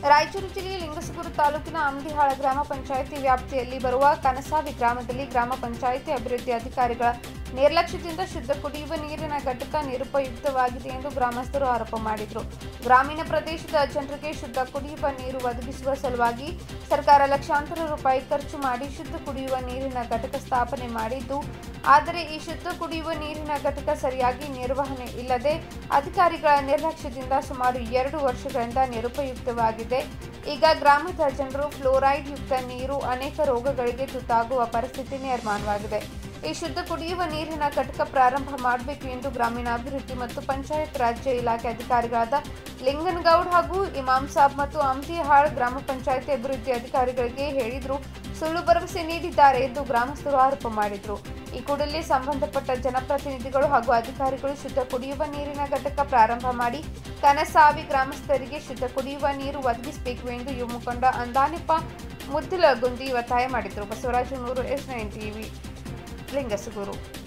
ರಾಯಚೂರು ಜಿಲ್ಲೆಯ ಲಿಂಗಸಗೂರು ತಾಲೂಕಿನ ಆಮದಿಹಾಳ ಗ್ರಾಮ ಪಂಚಾಯಿತಿ ವ್ಯಾಪ್ತಿಯಲ್ಲಿ ಬರುವ ಕನಸಾವಿ ಗ್ರಾಮದಲ್ಲಿ ಗ್ರಾಮ ಪಂಚಾಯಿತಿ ಅಭಿವೃದ್ಧಿ ಅಧಿಕಾರಿಗಳ ನಿರ್ಲಕ್ಷ್ಯದಿಂದ ಶುದ್ಧ ಕುಡಿಯುವ ನೀರಿನ ಘಟಕ ನಿರುಪಯುಕ್ತವಾಗಿದೆ ಎಂದು ಗ್ರಾಮಸ್ಥರು ಆರೋಪ ಮಾಡಿದರು ಗ್ರಾಮೀಣ ಪ್ರದೇಶದ ಜನರಿಗೆ ಶುದ್ಧ ಕುಡಿಯುವ ನೀರು ಒದಗಿಸುವ ಸಲುವಾಗಿ ಸರ್ಕಾರ ಲಕ್ಷಾಂತರ ರೂಪಾಯಿ ಖರ್ಚು ಮಾಡಿ ಶುದ್ಧ ಕುಡಿಯುವ ನೀರಿನ ಘಟಕ ಸ್ಥಾಪನೆ ಮಾಡಿದ್ದು ಆದರೆ ಈ ಶುದ್ಧ ಕುಡಿಯುವ ನೀರಿನ ಘಟಕ ಸರಿಯಾಗಿ ನಿರ್ವಹಣೆ ಇಲ್ಲದೆ ಅಧಿಕಾರಿಗಳ ನಿರ್ಲಕ್ಷ್ಯದಿಂದ ಸುಮಾರು ಎರಡು ವರ್ಷಗಳಿಂದ ನಿರುಪಯುಕ್ತವಾಗಿದೆ ಈಗ ಗ್ರಾಮದ ಜನರು ಫ್ಲೋರೈಡ್ ಯುಕ್ತ ನೀರು ಅನೇಕ ರೋಗಗಳಿಗೆ ತುತ್ತಾಗುವ ಪರಿಸ್ಥಿತಿ ನಿರ್ಮಾಣವಾಗಿದೆ ಈ ಶುದ್ಧ ಕುಡಿಯುವ ನೀರಿನ ಘಟಕ ಪ್ರಾರಂಭ ಮಾಡಬೇಕು ಎಂದು ಗ್ರಾಮೀಣಾಭಿವೃದ್ಧಿ ಮತ್ತು ಪಂಚಾಯತ್ ರಾಜ್ಯ ಇಲಾಖೆ ಅಧಿಕಾರಿಗಳಾದ ಲಿಂಗನಗೌಡ್ ಹಾಗೂ ಇಮಾಮ್ ಸಾಬ್ ಮತ್ತು ಅಮ್ತಿಹಾಳ್ ಗ್ರಾಮ ಪಂಚಾಯತಿ ಅಭಿವೃದ್ಧಿ ಅಧಿಕಾರಿಗಳಿಗೆ ಹೇಳಿದ್ರು ಸುಳ್ಳು ಭರವಸೆ ನೀಡಿದ್ದಾರೆ ಎಂದು ಗ್ರಾಮಸ್ಥರು ಆರೋಪ ಮಾಡಿದರು ಈ ಕೂಡಲೇ ಸಂಬಂಧಪಟ್ಟ ಜನಪ್ರತಿನಿಧಿಗಳು ಹಾಗೂ ಅಧಿಕಾರಿಗಳು ಶುದ್ಧ ಕುಡಿಯುವ ನೀರಿನ ಘಟಕ ಪ್ರಾರಂಭ ಮಾಡಿ ಕನಸಾವಿ ಗ್ರಾಮಸ್ಥರಿಗೆ ಶುದ್ಧ ಕುಡಿಯುವ ನೀರು ಒದಗಿಸಬೇಕು ಎಂದು ಯುವ ಮುಖಂಡ ಅಂದಾನಿಪ್ಪ ಮುದ್ದಿಲಗುಂದಿ ಒತ್ತಾಯ ಮಾಡಿದರು ಬಸವರಾಜ ನೂರು ಎಸ್ ನೈನ್ ಟಿವಿ ಲಿಂಗಸಗೂರು